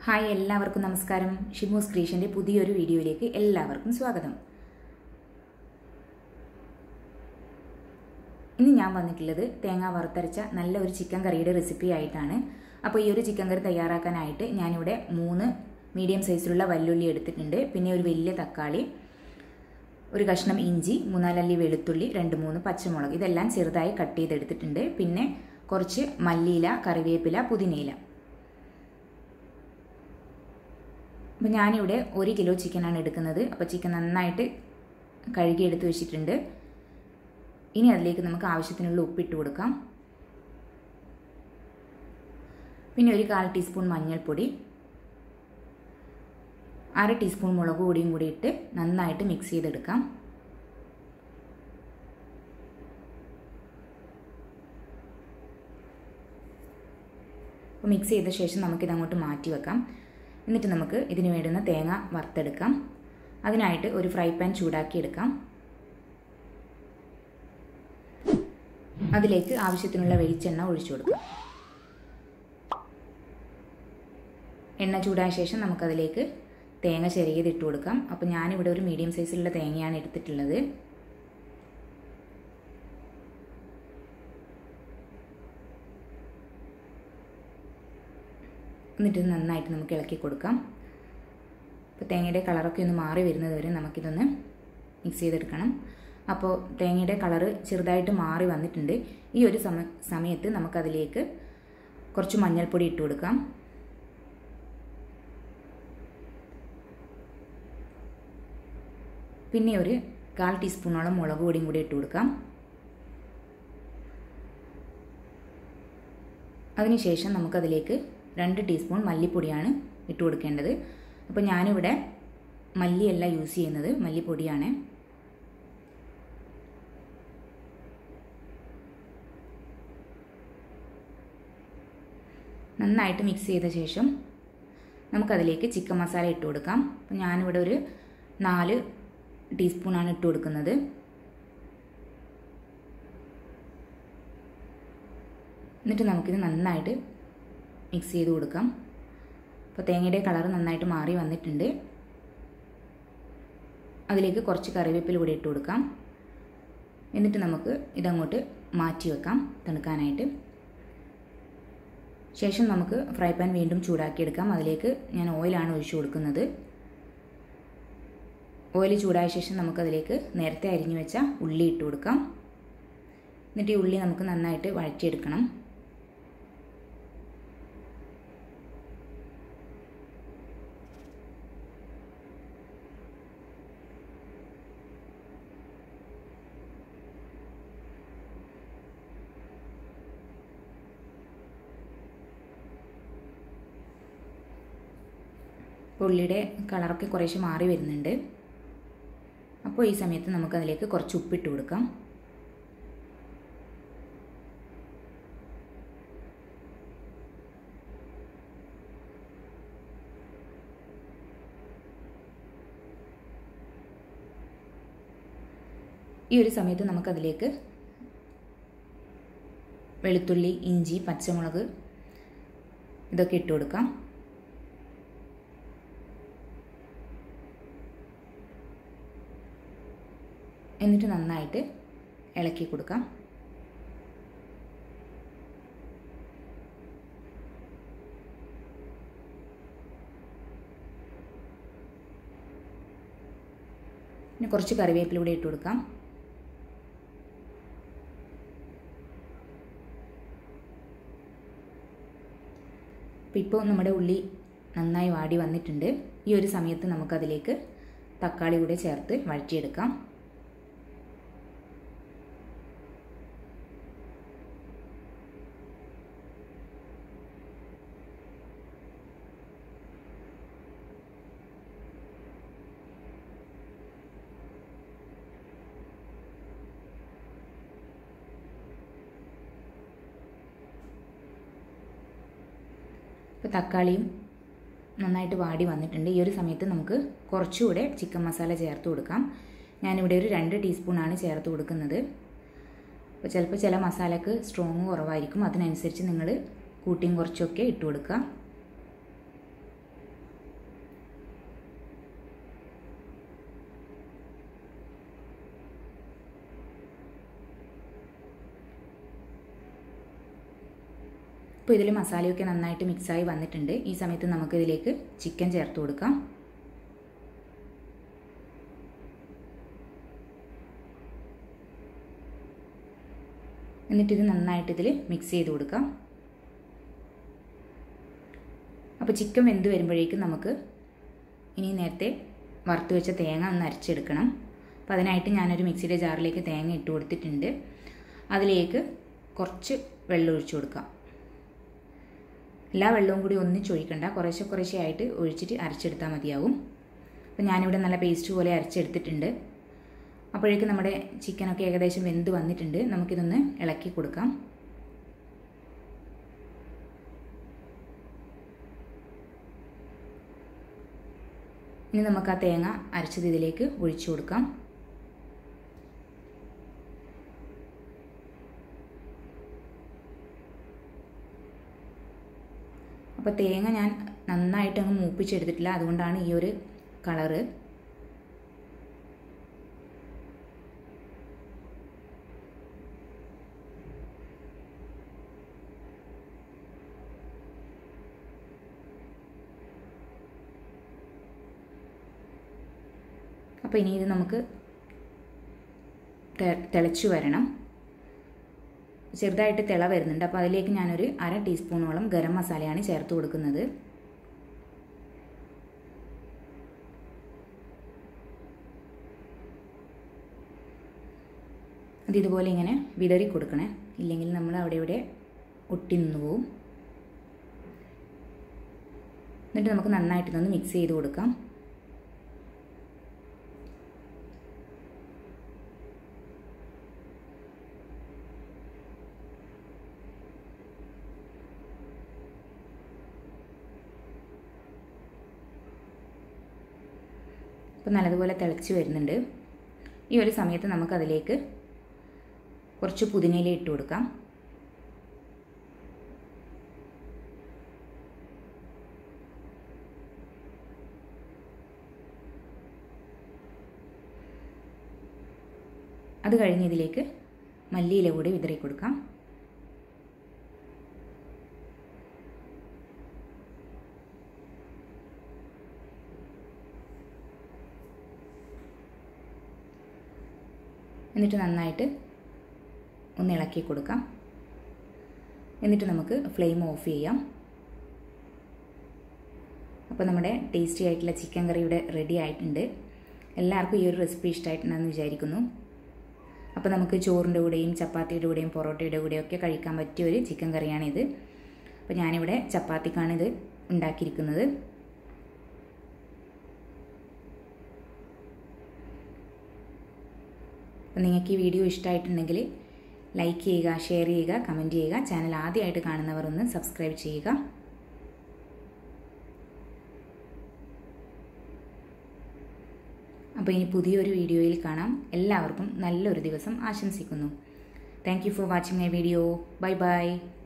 hi എല്ലാവർക്കും നമസ്കാരം ഷിമൂസ് ക്രിയേഷൻ്റെ പുതിയൊരു വീഡിയോയിലേക്ക് എല്ലാവർക്കും സ്വാഗതം ഇന്ന് ഞാൻ വന്നിട്ടുള്ളത് തേങ്ങ വറുത്തരച്ച നല്ല ഒരു ചിക്കൻ കറിയുടെ റെസിപ്പി ആയിട്ടാണ് അപ്പോൾ ഈ ഒരു ചിക്കൻ കറി തയ്യാറാക്കാനായിട്ട് ഞാനിവിടെ മൂന്ന് മീഡിയം സൈസിലുള്ള വല്ലുള്ളി എടുത്തിട്ടുണ്ട് പിന്നെ ഒരു വലിയ തക്കാളി ഒരു കഷ്ണം ഇഞ്ചി മൂന്നാലല്ലി വെളുത്തുള്ളി രണ്ട് മൂന്ന് പച്ചമുളക് ഇതെല്ലാം ചെറുതായി കട്ട് ചെയ്തെടുത്തിട്ടുണ്ട് പിന്നെ കുറച്ച് മല്ലിയില കറിവേപ്പില പുതിനയില അപ്പോൾ ഞാനിവിടെ ഒരു കിലോ ചിക്കനാണ് എടുക്കുന്നത് അപ്പോൾ ചിക്കൻ നന്നായിട്ട് കഴുകി എടുത്ത് വെച്ചിട്ടുണ്ട് ഇനി അതിലേക്ക് നമുക്ക് ആവശ്യത്തിനുള്ള ഉപ്പിട്ട് കൊടുക്കാം പിന്നെ ഒരു കാൽ ടീസ്പൂൺ മഞ്ഞൾപ്പൊടി അര ടീസ്പൂൺ മുളക് പൊടിയും കൂടി ഇട്ട് നന്നായിട്ട് മിക്സ് ചെയ്തെടുക്കാം അപ്പോൾ മിക്സ് ചെയ്ത ശേഷം നമുക്കിത് അങ്ങോട്ട് മാറ്റി വെക്കാം എന്നിട്ട് നമുക്ക് ഇതിന് വേണ്ടുന്ന തേങ്ങ വറുത്തെടുക്കാം അതിനായിട്ട് ഒരു ഫ്രൈ പാൻ ചൂടാക്കിയെടുക്കാം അതിലേക്ക് ആവശ്യത്തിനുള്ള വെളിച്ചെണ്ണ ഒഴിച്ചു കൊടുക്കാം എണ്ണ ചൂടായ ശേഷം നമുക്കതിലേക്ക് തേങ്ങ ചെറിയത് ഇട്ട് കൊടുക്കാം അപ്പോൾ ഞാനിവിടെ ഒരു മീഡിയം സൈസിലുള്ള തേങ്ങയാണ് എടുത്തിട്ടുള്ളത് എന്നിട്ട് നന്നായിട്ട് നമുക്ക് ഇളക്കി കൊടുക്കാം അപ്പോൾ തേങ്ങയുടെ കളറൊക്കെ ഒന്ന് മാറി വരുന്നത് വരെ നമുക്കിതൊന്ന് മിക്സ് ചെയ്തെടുക്കണം അപ്പോൾ തേങ്ങയുടെ കളറ് ചെറുതായിട്ട് മാറി വന്നിട്ടുണ്ട് ഈ ഒരു സമ സമയത്ത് നമുക്കതിലേക്ക് കുറച്ച് മഞ്ഞൾപ്പൊടി ഇട്ട് കൊടുക്കാം പിന്നെ ഒരു കാൽ ടീസ്പൂണോളം മുളക് പൊടിയും കൂടി ഇട്ട് കൊടുക്കാം അതിനുശേഷം നമുക്കതിലേക്ക് രണ്ട് ടീസ്പൂൺ മല്ലിപ്പൊടിയാണ് ഇട്ട് കൊടുക്കേണ്ടത് അപ്പോൾ ഞാനിവിടെ മല്ലിയല്ല യൂസ് ചെയ്യുന്നത് മല്ലിപ്പൊടിയാണ് നന്നായിട്ട് മിക്സ് ചെയ്ത ശേഷം നമുക്കതിലേക്ക് ചിക്കൻ മസാല ഇട്ട് കൊടുക്കാം അപ്പോൾ ഞാനിവിടെ ഒരു നാല് ടീസ്പൂണാണ് ഇട്ട് കൊടുക്കുന്നത് എന്നിട്ട് നമുക്കിത് നന്നായിട്ട് മിക്സ് ചെയ്ത് കൊടുക്കാം അപ്പോൾ തേങ്ങയുടെ കളർ നന്നായിട്ട് മാറി വന്നിട്ടുണ്ട് അതിലേക്ക് കുറച്ച് കറിവേപ്പില കൂടി ഇട്ട് കൊടുക്കാം എന്നിട്ട് നമുക്ക് ഇതങ്ങോട്ട് മാറ്റി വെക്കാം തണുക്കാനായിട്ട് ശേഷം നമുക്ക് ഫ്രൈ പാൻ വീണ്ടും ചൂടാക്കിയെടുക്കാം അതിലേക്ക് ഞാൻ ഓയിലാണ് ഒഴിച്ചു കൊടുക്കുന്നത് ഓയിൽ ചൂടായ ശേഷം നമുക്കതിലേക്ക് നേരത്തെ അരിഞ്ഞു വെച്ച ഉള്ളി ഇട്ട് കൊടുക്കാം എന്നിട്ട് ഈ ഉള്ളി നമുക്ക് നന്നായിട്ട് വഴറ്റിയെടുക്കണം ഉള്ളിയുടെ കളറൊക്കെ കുറേശ്ശെ മാറി വരുന്നുണ്ട് അപ്പോൾ ഈ സമയത്ത് നമുക്കതിലേക്ക് കുറച്ച് ഉപ്പിട്ട് കൊടുക്കാം ഈ ഒരു സമയത്ത് നമുക്കതിലേക്ക് വെളുത്തുള്ളി ഇഞ്ചി പച്ചമുളക് ഇതൊക്കെ ഇട്ട് കൊടുക്കാം എന്നിട്ട് നന്നായിട്ട് ഇളക്കി കൊടുക്കാം പിന്നെ കുറച്ച് കറിവേപ്പില കൂടി ഇട്ട് കൊടുക്കാം അപ്പോൾ ഇപ്പോൾ നമ്മുടെ ഉള്ളി നന്നായി വാടി വന്നിട്ടുണ്ട് ഈ ഒരു സമയത്ത് നമുക്കതിലേക്ക് തക്കാളി കൂടെ ചേർത്ത് വഴറ്റിയെടുക്കാം ഇപ്പോൾ തക്കാളിയും നന്നായിട്ട് വാടി വന്നിട്ടുണ്ട് ഈ ഒരു സമയത്ത് നമുക്ക് കുറച്ചുകൂടെ ചിക്കൻ മസാല ചേർത്ത് കൊടുക്കാം ഞാനിവിടെ ഒരു രണ്ട് ടീസ്പൂണാണ് ചേർത്ത് കൊടുക്കുന്നത് അപ്പോൾ ചിലപ്പോൾ ചില മസാലക്ക് സ്ട്രോങ് കുറവായിരിക്കും അതിനനുസരിച്ച് നിങ്ങൾ കൂട്ടിയും കുറച്ചൊക്കെ ഇട്ട് കൊടുക്കുക ഇപ്പോൾ ഇതിൽ മസാലയൊക്കെ നന്നായിട്ട് മിക്സായി വന്നിട്ടുണ്ട് ഈ സമയത്ത് നമുക്കിതിലേക്ക് ചിക്കൻ ചേർത്ത് കൊടുക്കാം എന്നിട്ട് ഇത് നന്നായിട്ട് ഇതിൽ മിക്സ് ചെയ്ത് കൊടുക്കാം അപ്പോൾ ചിക്കൻ വെന്ത് വരുമ്പോഴേക്കും നമുക്ക് ഇനി നേരത്തെ വറുത്ത് വെച്ച തേങ്ങ ഒന്ന് അരച്ചെടുക്കണം അപ്പോൾ അതിനായിട്ട് ഞാനൊരു മിക്സിയുടെ ജാറിലേക്ക് തേങ്ങ ഇട്ട് കൊടുത്തിട്ടുണ്ട് അതിലേക്ക് കുറച്ച് വെള്ളം ഒഴിച്ചു കൊടുക്കാം എല്ലാ വെള്ളവും കൂടി ഒന്നിച്ചൊഴിക്കണ്ട കുറേശ്ശെ കുറേശ്ശെ ആയിട്ട് ഒഴിച്ചിട്ട് അരച്ചെടുത്താൽ മതിയാവും അപ്പോൾ ഞാനിവിടെ നല്ല പേസ്റ്റ് പോലെ അരച്ചെടുത്തിട്ടുണ്ട് അപ്പോഴേക്കും നമ്മുടെ ചിക്കനൊക്കെ ഏകദേശം വെന്ത് വന്നിട്ടുണ്ട് നമുക്കിതൊന്ന് ഇളക്കി കൊടുക്കാം ഇനി നമുക്ക് ആ തേങ്ങ അരച്ചത് ഇതിലേക്ക് ഒഴിച്ചു കൊടുക്കാം അപ്പോൾ തേങ്ങ ഞാൻ നന്നായിട്ട് അങ്ങ് മൂപ്പിച്ചെടുത്തിട്ടില്ല അതുകൊണ്ടാണ് ഈ ഒരു കളറ് അപ്പോൾ ഇനി ഇത് നമുക്ക് തിളച്ചു വരണം ചെറുതായിട്ട് തിള വരുന്നുണ്ട് അപ്പോൾ അതിലേക്ക് ഞാനൊരു അര ടീസ്പൂണോളം ഗരം മസാലയാണ് ചേർത്ത് കൊടുക്കുന്നത് അത് ഇതുപോലെ ഇങ്ങനെ വിതറി കൊടുക്കണേ ഇല്ലെങ്കിൽ നമ്മൾ അവിടെ ഇവിടെ ഒട്ടി നിന്ന് പോവും എന്നിട്ട് നമുക്ക് നന്നായിട്ട് ഇതൊന്ന് മിക്സ് ചെയ്ത് കൊടുക്കാം ഇപ്പം നല്ലതുപോലെ തിളച്ച് വരുന്നുണ്ട് ഈ ഒരു സമയത്ത് നമുക്കതിലേക്ക് കുറച്ച് പുതിനയില ഇട്ട് കൊടുക്കാം അത് കഴിഞ്ഞ് ഇതിലേക്ക് മല്ലിയില കൂടി വിതറി കൊടുക്കാം എന്നിട്ട് നന്നായിട്ട് ഒന്ന് ഇളക്കി കൊടുക്കാം എന്നിട്ട് നമുക്ക് ഫ്ലെയിം ഓഫ് ചെയ്യാം അപ്പോൾ നമ്മുടെ ടേസ്റ്റി ആയിട്ടുള്ള ചിക്കൻ കറി ഇവിടെ റെഡി ആയിട്ടുണ്ട് എല്ലാവർക്കും ഈ ഒരു റെസിപ്പി ഇഷ്ടമായിട്ടുണ്ടെന്ന് വിചാരിക്കുന്നു അപ്പോൾ നമുക്ക് ചോറിൻ്റെ കൂടെയും ചപ്പാത്തിയുടെ കൂടെയും പൊറോട്ടയുടെ കൂടെയും ഒക്കെ കഴിക്കാൻ പറ്റിയ ഒരു ചിക്കൻ കറിയാണിത് അപ്പോൾ ഞാനിവിടെ ചപ്പാത്തിക്കാണിത് ഉണ്ടാക്കിയിരിക്കുന്നത് അപ്പോൾ നിങ്ങൾക്ക് ഈ വീഡിയോ ഇഷ്ടമായിട്ടുണ്ടെങ്കിൽ ലൈക്ക് ചെയ്യുക ഷെയർ ചെയ്യുക കമൻറ്റ് ചെയ്യുക ചാനൽ ആദ്യമായിട്ട് കാണുന്നവർ ഒന്ന് സബ്സ്ക്രൈബ് ചെയ്യുക അപ്പോൾ ഇനി പുതിയൊരു വീഡിയോയിൽ കാണാം എല്ലാവർക്കും നല്ലൊരു ദിവസം ആശംസിക്കുന്നു thank you for watching my video bye by